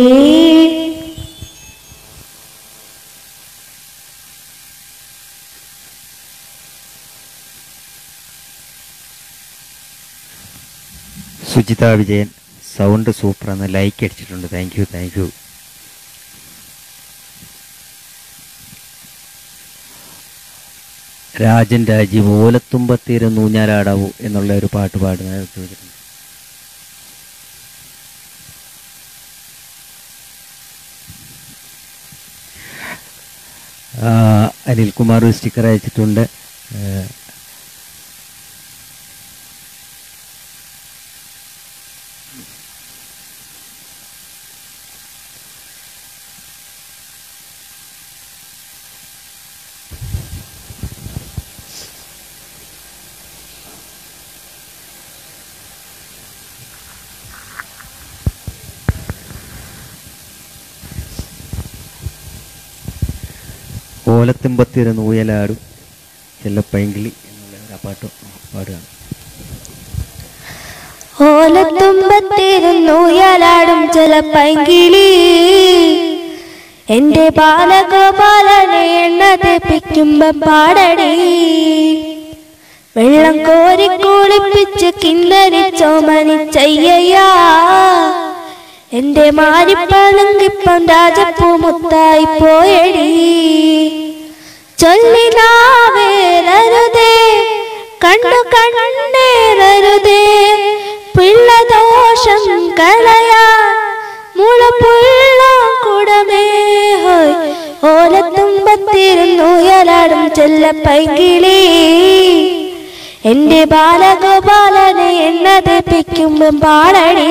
Speaker 3: സുജിത വിജയൻ സൗണ്ട് സൂപ്പർ എന്ന് ലൈക്ക് അടിച്ചിട്ടുണ്ട് thank you thank you Rajan Rajeev ഓലത്തുമ്പത്തേര് നൂഞ്ഞാലാടാവൂ എന്നുള്ള ഒരു പാട്ട് പാടുന്ന ചോദിച്ചിട്ടുണ്ട് ആ, അനിൽകുമാർ ഒരു സ്റ്റിക്കർ അയച്ചിട്ടുണ്ട് ആ, ഓലത്തുമ്പത്തിര നൂയലാടും ചെല്ലപ്പൈങ്കിളി എന്നുള്ള ഒരു ആ പാട്ട് പാടുകയാണ്
Speaker 1: ഓലത്തുമ്പത്തിരുന്നുയലാടും ചില പൈങ്കിളി എന്റെ ബാലഗോപാലനെ എണ്ണ തെപ്പിക്കുമ്പോ പാടടി വെള്ളം കോരി കുളിപ്പിച്ച് കിന്നരിച്ചോ മനിച്ചയ്യയ്യാ എന്റെ മാരിപ്പളങ്കിപ്പം രാജപ്പൂ മുത്തായി പോയടി ചൊല്ലിനാവേരരുതേ കണ്ണു കണ്ണേരരുതേ പിള്ളദോഷം കളയാ മുളപ്പുള്ള കുടമേ ഹോയ് ഓലത്തുമ്പത്തിരുന്നുയലാടും ചെല്ല പൈകിളി എന്റെ ബാലഗോപാലനെ എണ്ണ തെപ്പിക്കുമ്പം പാടടി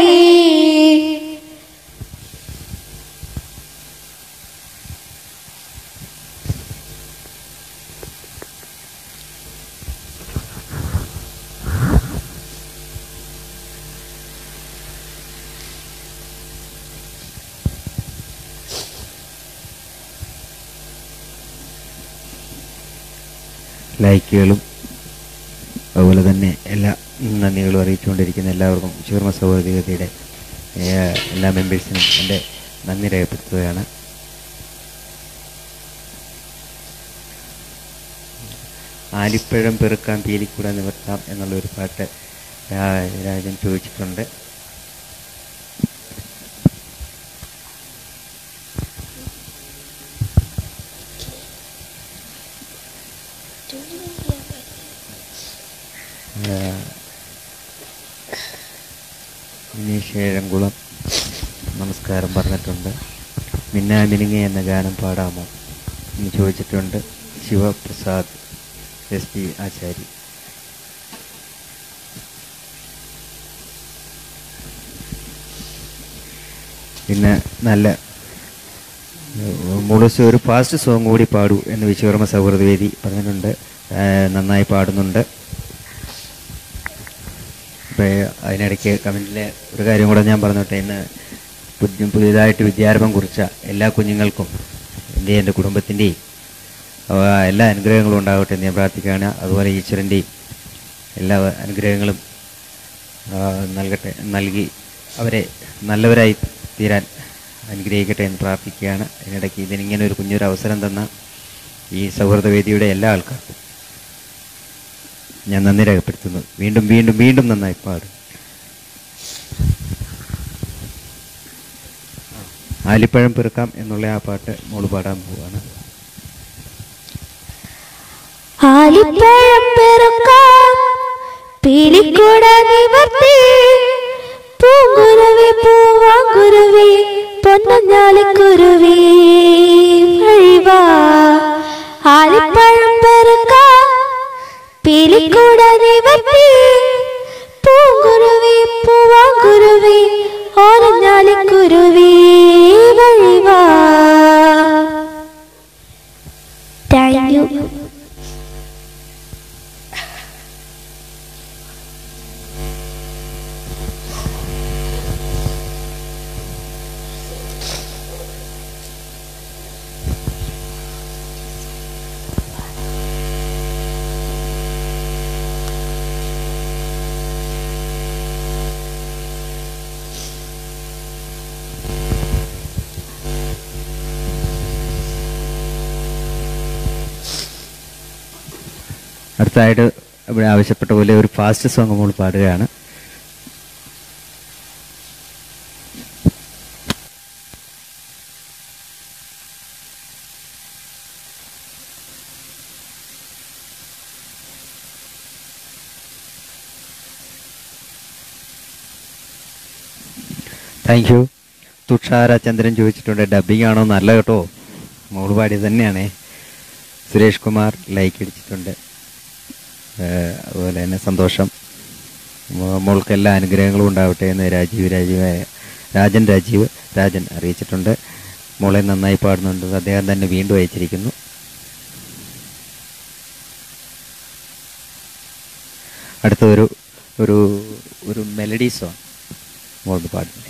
Speaker 3: ലൈക്കുകളും അതുപോലെ തന്നെ എല്ലാ നന്ദികളും അറിയിച്ചുകൊണ്ടിരിക്കുന്ന എല്ലാവർക്കും ശൂർമ സൗഹൃദയുടെ എല്ലാ മെമ്പേഴ്സിനും എൻ്റെ നന്ദി രേഖപ്പെടുത്തുകയാണ് ആലിപ്പഴം പെറുക്കാം പീലിക്കൂടെ നിവർത്താം എന്നുള്ളൊരു പാട്ട് രാ- രാജൻ ചോദിച്ചിട്ടുണ്ട് നീശേഴംകുളം നമസ്കാരം പറഞ്ഞിട്ടുണ്ട് മിന്നാമിനുങ്ങി എന്ന ഗാനം പാടാമോ എന്ന് ചോദിച്ചിട്ടുണ്ട് ശിവപ്രസാദ് എസ് പി ആചാരി പിന്നെ നല്ല മുളസ് ഒരു ഫാസ്റ്റ് സോങ് കൂടി പാടൂ എന്ന് വിശ്വകർമ്മ സൗഹൃദ വേദി പറഞ്ഞിട്ടുണ്ട് ആ, നന്നായി പാടുന്നുണ്ട് ഇപ്പോൾ അതിനിടയ്ക്ക് കമൻറ്റിലെ ഒരു കാര്യം കൂടെ ഞാൻ പറഞ്ഞോട്ടെ ഇന്ന് പുതിയ പുതിയതായിട്ട് വിദ്യാരംഭം കുറിച്ച എല്ലാ കുഞ്ഞുങ്ങൾക്കും എൻ്റെയും എൻ്റെ കുടുംബത്തിൻ്റെയും അവ എല്ലാ അനുഗ്രഹങ്ങളും ഉണ്ടാകട്ടെ എന്ന് ഞാൻ പ്രാർത്ഥിക്കുകയാണ് അതുപോലെ ഈശ്വരൻ്റെയും എല്ലാ അനുഗ്രഹങ്ങളും ആ, നൽകട്ടെ നൽകി അവരെ നല്ലവരായി തീരാൻ അനുഗ്രഹിക്കട്ടെ എന്ന് പ്രാർത്ഥിക്കുകയാണ് അതിനിടയ്ക്ക് ഇതിനിങ്ങനെ ഒരു കുഞ്ഞൊരു അവസരം തന്ന ഈ സൗഹൃദ വേദിയുടെ എല്ലാ ആൾക്കാർക്കും ഞാൻ നന്ദി രേഖപ്പെടുത്തുന്നു വീണ്ടും വീണ്ടും വീണ്ടും നന്നായി പാടും ആലിപ്പഴം പെറുക്കാം എന്നുള്ള ആ പാട്ട് മോള് പാടാൻ പോവാണ്
Speaker 1: ആലിപ്പഴം പെറുക്കാം പീലിക്കൂട നിവർത്തി പൂങ്കുരുവി പൂവാങ്കുരുവി പൊന്നഞ്ഞാലിക്കുരുവി വഴിവാ ആലിപ്പഴം പെറുക്കാം പീലിക്കൂട നിവർത്തി പൂങ്കുരുവി പൂവാങ്കുരുവി ഓരഞ്ഞാലിക്കുരുവി വഴിവാ താങ്ക് യു
Speaker 3: അടുത്തതായിട്ട് ഇവിടെ ആവശ്യപ്പെട്ട പോലെ ഒരു ഫാസ്റ്റ് സോങ് മോൾ പാടുകയാണ് താങ്ക് യു തുഷാര ചന്ദ്രൻ ചോദിച്ചിട്ടുണ്ട് ഡബിങ് ആണോ നല്ല കേട്ടോ മോള് പാടിയത് തന്നെയാണേ സുരേഷ് കുമാർ ലൈക്ക് അടിച്ചിട്ടുണ്ട് ഏഹ് അതുപോലെ തന്നെ സന്തോഷം മോ- മോൾക്ക് എല്ലാ അനുഗ്രഹങ്ങളും ഉണ്ടാവട്ടെ എന്ന് രാജീവ് രാജീവ് രാജൻ രാജീവ് രാജൻ അറിയിച്ചിട്ടുണ്ട് മോളെ നന്നായി പാടുന്നുണ്ട് അദ്ദേഹം തന്നെ വീണ്ടും അയച്ചിരിക്കുന്നു അടുത്ത ഒരു ഒരു ഒരു മെലഡി സോങ് മോൾക്ക് പാടുന്നത്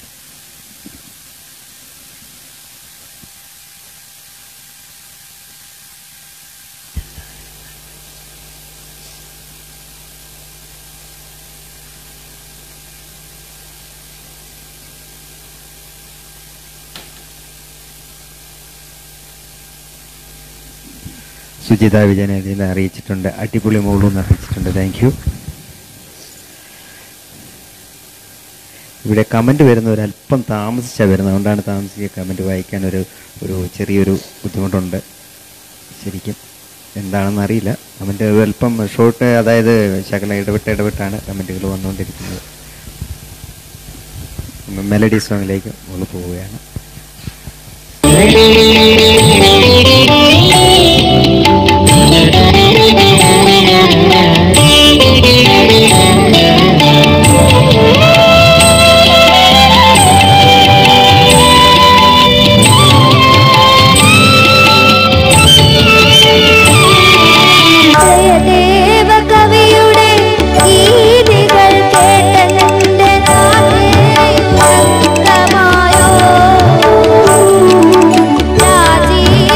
Speaker 3: സുജിത വിജയൻ ഇതിൽ അറിയിച്ചിട്ടുണ്ട് അടിപൊളി മോളും എന്ന് അറിയിച്ചിട്ടുണ്ട് താങ്ക് യു ഇവിടെ കമൻറ്റ് വരുന്ന ഒരു അല്പം താമസിച്ചാണ് വരുന്നത് അതുകൊണ്ടാണ് താമസിക്കുക കമൻറ്റ് വായിക്കാൻ ഒരു ഒരു ചെറിയൊരു ബുദ്ധിമുട്ടുണ്ട് ശരിക്കും എന്താണെന്ന് അറിയില്ല കമൻറ്റ് അല്പം ഷോർട്ട് അതായത് ശകലം ഇടവിട്ട് ഇടവിട്ടാണ് കമൻറ്റുകൾ വന്നുകൊണ്ടിരിക്കുന്നത് മെലഡി സോങ്ങിലേക്ക് നമ്മൾ പോവുകയാണ്
Speaker 1: ജയദേവ കവിയുടെ ഗീതികൾ കേട്ടെന്റെ നാഥേയുറക്കമായോ രാജീവ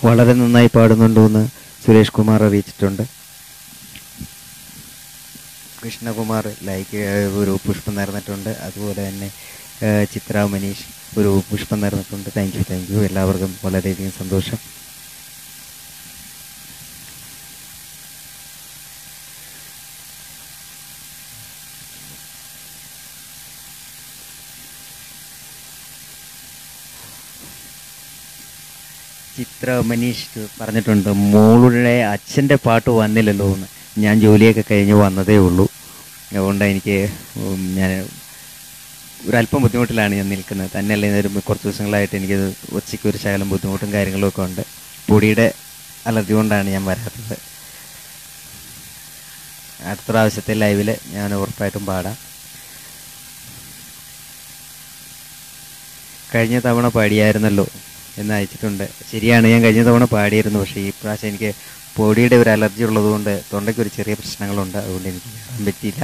Speaker 3: വളരെ നന്നായി പാടുന്നുണ്ടെന്ന് സുരേഷ് കുമാർ അറിയിച്ചിട്ടുണ്ട് കൃഷ്ണകുമാർ ലൈക്ക് ഒരു പുഷ്പം നേർന്നിട്ടുണ്ട് അതുപോലെ തന്നെ ആ, ചിത്ര മനീഷ് ഒരു പുഷ്പം നേർന്നിട്ടുണ്ട് താങ്ക് യു താങ്ക് യു എല്ലാവർക്കും വളരെയധികം സന്തോഷം ചിത്ര മനീഷ് പറഞ്ഞിട്ടുണ്ട് മോളുടെ അച്ഛൻ്റെ പാട്ട് വന്നില്ലല്ലോ എന്ന് ഞാൻ ജോലിയൊക്കെ കഴിഞ്ഞ് വന്നതേ ഉള്ളൂ അതുകൊണ്ട് എനിക്ക് ഉം ഞാൻ ഒരല്പം ബുദ്ധിമുട്ടിലാണ് ഞാൻ നിൽക്കുന്നത് തന്നെയല്ല ഇതൊരു കുറച്ച് ദിവസങ്ങളായിട്ട് എനിക്ക് ഉച്ചയ്ക്ക് ഒരു ശകലം ബുദ്ധിമുട്ടും കാര്യങ്ങളും ഒക്കെ ഉണ്ട് പൊടിയുടെ അലർജി കൊണ്ടാണ് ഞാൻ വരാത്തത് അടുത്ത പ്രാവശ്യത്തെ ലൈവിൽ ഞാൻ ഉറപ്പായിട്ടും പാടാം കഴിഞ്ഞ തവണ പാടിയായിരുന്നല്ലോ എന്ന് അയച്ചിട്ടുണ്ട് ശരിയാണ് ഞാൻ കഴിഞ്ഞ തവണ പാടിയിരുന്നു പക്ഷേ ഈ പ്രാവശ്യം എനിക്ക് പൊടിയുടെ ഒരു അലർജി ഉള്ളതുകൊണ്ട് തൊണ്ടയ്ക്ക് ഒരു ചെറിയ പ്രശ്നങ്ങളുണ്ട് അതുകൊണ്ട് എനിക്ക് കയറാൻ പറ്റിയില്ല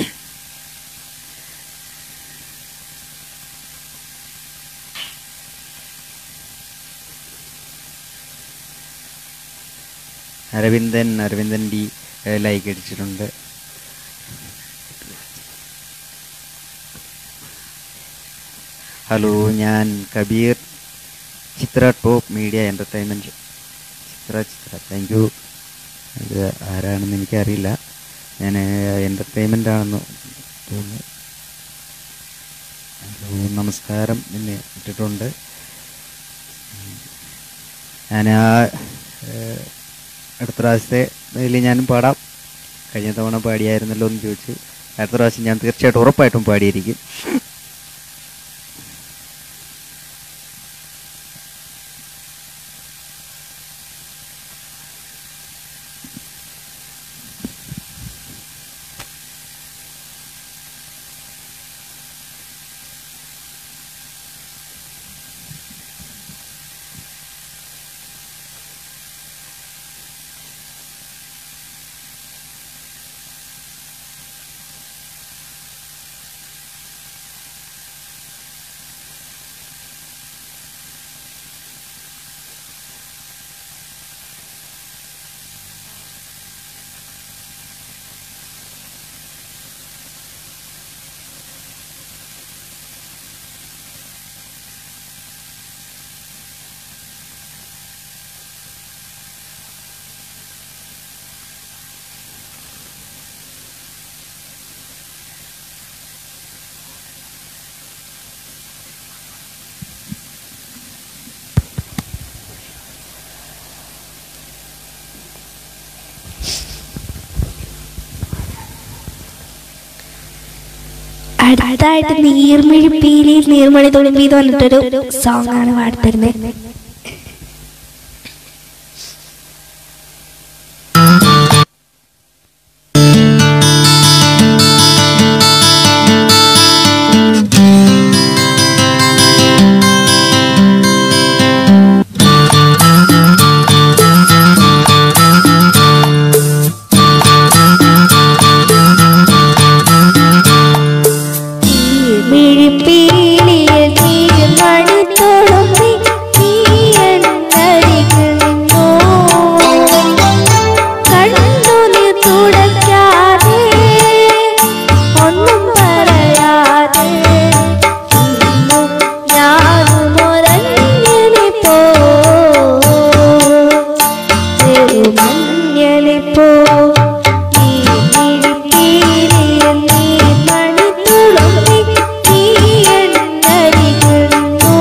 Speaker 3: അരവിന്ദൻ അരവിന്ദൻ ഡി ലൈക്ക് അടിച്ചിട്ടുണ്ട് ഹലോ ഞാൻ Kabeer Chithra top media entertainment Chithra Chithra thank you ഇത് ആരാണെന്ന് എനിക്കറിയില്ല ഞാൻ എൻ്റർടൈൻമെൻ്റ് ആണെന്ന് തോന്നുന്നു ഹലോ നമസ്കാരം എന്ന് ഇട്ടിട്ടുണ്ട് ഞാൻ ആ ഏഹ്, അടുത്ത പ്രാവശ്യത്തെ ഇതിൽ ഞാനും പാടാം കഴിഞ്ഞ തവണ പാടിയായിരുന്നല്ലോ എന്ന് ചോദിച്ചു അടുത്ത പ്രാവശ്യം ഞാൻ തീർച്ചയായിട്ടും ഉറപ്പായിട്ടും പാടിയിരിക്കും
Speaker 1: അടുത്തായിട്ട് നീർമിഴി പീലി നീർമണി തുളുമ്പി എന്ന് പറഞ്ഞിട്ടൊരു സോങ് ആണ് പാടിത്തരുന്നത് മിഴിപ്പീലിയിൽ നീർമണി തുളുമ്പി നീ എന്നരികിൽ നിന്നു. കണ്ണുനീർ തുടയ്ക്കാതെ, ഒന്നും പറയാതെ, ഇന്നും ഞാനും ഒരന്യനെ പോ മഞ്ഞളി പോ നീ മിഴിപ്പീലിയിൽ നീ മണി തുളുമ്പി നീ എന്നരികിൽ നിന്നു.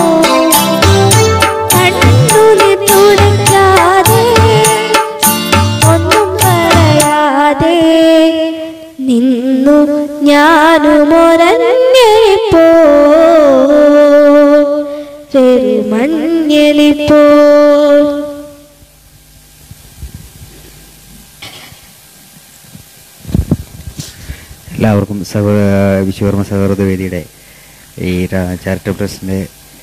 Speaker 1: കണ്ണുനീർ തുടയ്ക്കാതെ, ഒന്നും പറയാതെ നിന്നു ഞാനും ഒരന്യപ്പോ മഞ്ഞളിപ്പോ
Speaker 3: എല്ലാവർക്കും സഹോ വിശ്വകർമ്മ സൗഹൃദ വേദിയുടെ ഈ ചാരിറ്റബിൾ ട്രസ്റ്റിൻ്റെ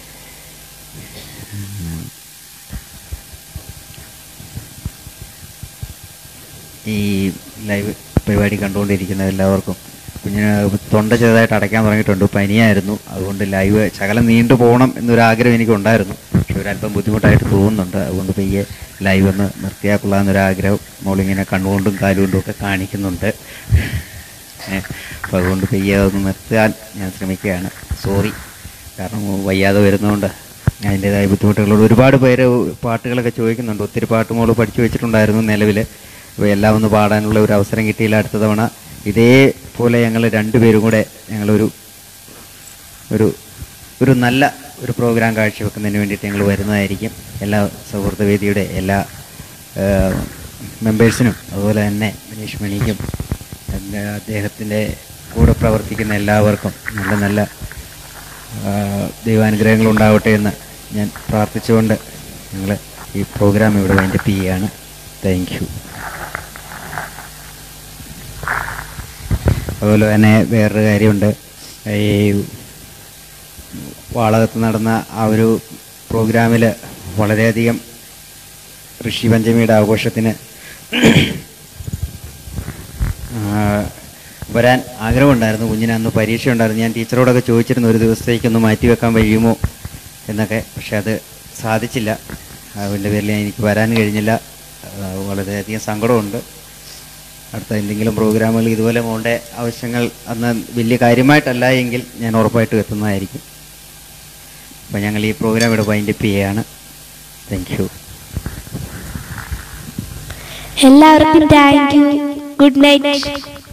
Speaker 3: ഈ ലൈവ് പരിപാടി കണ്ടുകൊണ്ടിരിക്കുന്ന എല്ലാവർക്കും കുഞ്ഞിന് തൊണ്ട ചെറുതായിട്ട് അടയ്ക്കാൻ തുടങ്ങിയിട്ടുണ്ട് പനിയായിരുന്നു അതുകൊണ്ട് ലൈവ് ശകലം നീണ്ടു പോകണം എന്നൊരു ആഗ്രഹം എനിക്കുണ്ടായിരുന്നു പക്ഷെ ഒരല്പം ബുദ്ധിമുട്ടായിട്ട് തോന്നുന്നുണ്ട് അതുകൊണ്ട് പയ്യെ ലൈവ് ഒന്ന് നിർത്തിയാൽ കൊള്ളാമെന്നൊരാഗ്രഹം മോളിങ്ങനെ കണ്ണുകൊണ്ടും കാലുകൊണ്ടും ഒക്കെ കാണിക്കുന്നുണ്ട് ഏ, അപ്പോൾ അതുകൊണ്ട് പയ്യെ അതൊന്ന് നിർത്താൻ ഞാൻ ശ്രമിക്കുകയാണ് സോറി കാരണം വയ്യാതെ വരുന്നതുകൊണ്ട് അതിൻ്റെതായ ബുദ്ധിമുട്ടുകളുണ്ട് ഒരുപാട് പേര് പാട്ടുകളൊക്കെ ചോദിക്കുന്നുണ്ട് ഒത്തിരി പാട്ട് മോള് പഠിച്ചു വെച്ചിട്ടുണ്ടായിരുന്നു നിലവിൽ അപ്പോൾ എല്ലാം ഒന്ന് പാടാനുള്ള ഒരു അവസരം കിട്ടിയില്ല അടുത്ത തവണ ഇതേപോലെ ഞങ്ങൾ രണ്ടുപേരും കൂടെ ഞങ്ങളൊരു ഒരു ഒരു നല്ല ഒരു പ്രോഗ്രാം കാഴ്ചവെക്കുന്നതിന് വേണ്ടിയിട്ട് ഞങ്ങൾ വരുന്നതായിരിക്കും എല്ലാ സൗഹൃദ വേദിയുടെ എല്ലാ മെമ്പേഴ്സിനും അതുപോലെ തന്നെ മനീഷ് മണിക്കും പിന്നെ അദ്ദേഹത്തിൻ്റെ കൂടെ പ്രവർത്തിക്കുന്ന എല്ലാവർക്കും നല്ല നല്ല ആ, ദൈവാനുഗ്രഹങ്ങൾ ഉണ്ടാവട്ടെ എന്ന് ഞാൻ പ്രാർത്ഥിച്ചുകൊണ്ട് ഞങ്ങൾ ഈ പ്രോഗ്രാം ഇവിടെ വൈൻഡപ്പ് ചെയ്യുകയാണ് താങ്ക് യു അതുപോലെ തന്നെ വേറൊരു കാര്യമുണ്ട് ഈ വാളകത്ത് നടന്ന ആ ഒരു പ്രോഗ്രാമിൽ വളരെയധികം ഋഷി പഞ്ചമിയുടെ ആഘോഷത്തിന് ആ, വരാൻ ആഗ്രഹമുണ്ടായിരുന്നു കുഞ്ഞിന് അന്ന് പരീക്ഷ ഉണ്ടായിരുന്നു ഞാൻ ടീച്ചറോടൊക്കെ ചോദിച്ചിരുന്നു ഒരു ദിവസത്തേക്കൊന്ന് മാറ്റി വെക്കാൻ കഴിയുമോ എന്നൊക്കെ പക്ഷെ അത് സാധിച്ചില്ല അതിൻ്റെ പേരിൽ എനിക്ക് വരാൻ കഴിഞ്ഞില്ല ആ, വളരെയധികം സങ്കടമുണ്ട് അടുത്ത എന്തെങ്കിലും പ്രോഗ്രാമുകൾ ഇതുപോലെ മോളുടെ ആവശ്യങ്ങൾ അന്ന് വലിയ കാര്യമായിട്ടല്ല എങ്കിൽ ഞാൻ ഉറപ്പായിട്ടും എത്തുന്നതായിരിക്കും അപ്പോൾ ഞങ്ങൾ ഈ പ്രോഗ്രാം ഇവിടെ വൈൻഡപ്പ് ചെയ്യുകയാണ് താങ്ക് യു
Speaker 1: എല്ലാവർക്കും താങ്ക് യു ഗുഡ് നൈറ്റ്